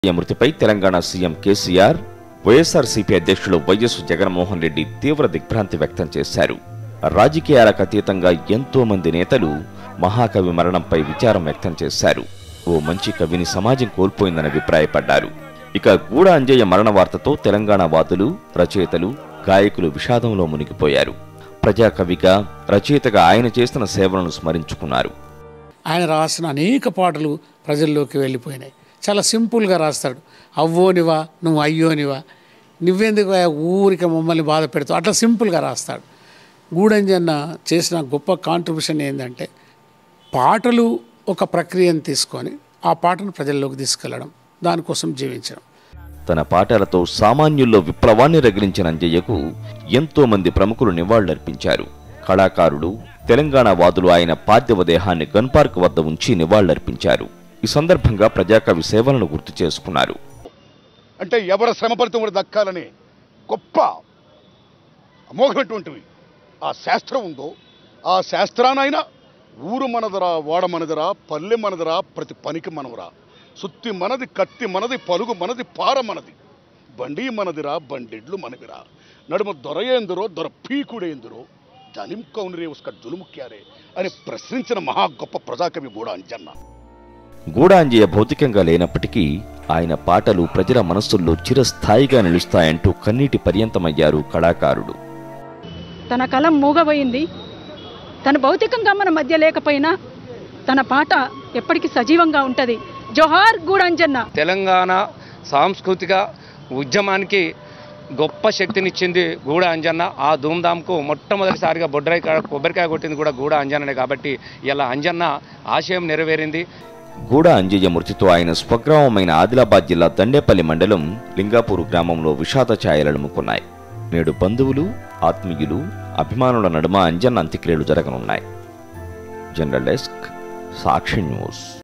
ఈ మృతిపై తెలంగాణ సీఎం కేసీఆర్ వైఎస్ఆర్సీపీ అధ్యక్షులు వైఎస్ జగన్మోహన్ రెడ్డి తీవ్ర దిగ్భ్రాంతి వ్యక్తం చేశారు రాజకీయాలకు అతీతంగా ఎంతో మంది నేతలు మహాకవి మరణంపై విచారం వ్యక్తం చేశారు ఓ మంచి కవిని సమాజం కోల్పోయిందని అభిప్రాయపడ్డారు ఇక గూడ అంజయ్య మరణ వార్తతో తెలంగాణ వాదులు రచయితలు గాయకులు విషాదంలో మునిగిపోయారు ప్రజాకవిగా రచయితగా ఆయన చేసిన సేవలను స్మరించుకున్నారు ఆయన రాసిన అనేక పాటలు ప్రజల్లోకి వెళ్ళిపోయినాయి చాలా సింపుల్గా రాస్తాడు అవ్వోనివా నువ్వు అయ్యోనివా నువ్వెందుకు ఊరిక మమ్మల్ని బాధ పెడతావు అట్లా సింపుల్గా రాస్తాడు గూడంజన్న చేసిన గొప్ప కాంట్రిబ్యూషన్ ఏంటంటే పాటలు ఒక ప్రక్రియను తీసుకొని ఆ పాటను ప్రజల్లోకి తీసుకెళ్ళడం దానికోసం జీవించడం తన పాటలతో సామాన్యుల్లో విప్లవాన్ని రగిలించిన అంజయ్యకు ఎంతో మంది ప్రముఖులు నివాళులర్పించారు కళాకారులు తెలంగాణ వాదులు ఆయన పార్థివ దేహాన్ని గన్ పార్క్ వద్ద ఉంచి నివాళులర్పించారు ఈ సందర్భంగా ప్రజాకవి సేవలను గుర్తు చేసుకున్నారు అంటే ఎవరి శ్రమ ఫలితం కూడా దక్కాలని గొప్ప అమోఘమైనటువంటివి ఆ శాస్త్రం ఉందో ఆ శాస్త్రానైనా ఊరు మనదరా వాడ మనదరా పల్లె మనదరా ప్రతి పనికి మనవరా సుత్తి మనది కత్తి మనది పలుగు మనది పార మనది బండి మనదిరా బండిడ్లు మనవిరా నడుమ దొరయేందురో దొర పీకుడేందురో జనిం కౌనరే ఉస్క జులుముక్యారే అని ప్రశ్నించిన మహా గొప్ప ప్రజాకవి కూడా అంజన్న గూడ అంజయ్య భౌతికంగా లేనప్పటికీ ఆయన పాటలు ప్రజల మనస్సుల్లో చిరస్థాయిగా నిలుస్తాయంటూ కన్నీటి పర్యంతమయ్యారు కళాకారుడు తన కలం మూగబోయింది తన భౌతికంగా మన మధ్య లేకపోయినా తన పాట ఎప్పటికీ సజీవంగా ఉంటుంది జోహార్ గూడంజన్న తెలంగాణ సాంస్కృతిక ఉద్యమానికి గొప్ప శక్తినిచ్చింది గూడ అంజన్న ఆ ధూమ్ధామ్కు మొట్టమొదటిసారిగా బొడ్రాయి కాడ కొబ్బరికాయ కొట్టింది కూడా గూడ అంజన్ననే కాబట్టి ఇలా అంజన్న ఆశయం నెరవేరింది గూడ అంజయ్య మృతితో ఆయన స్వగ్రామమైన ఆదిలాబాద్ జిల్లా దండేపల్లి మండలం లింగాపూర్ గ్రామంలో విషాద ఛాయలలుముకున్నాయి నేడు బంధువులు ఆత్మీయులు అభిమానుల నడుమ అంజన్న అంత్యక్రియలు జరగనున్నాయి జనరల్ డెస్క్ సాక్షి న్యూస్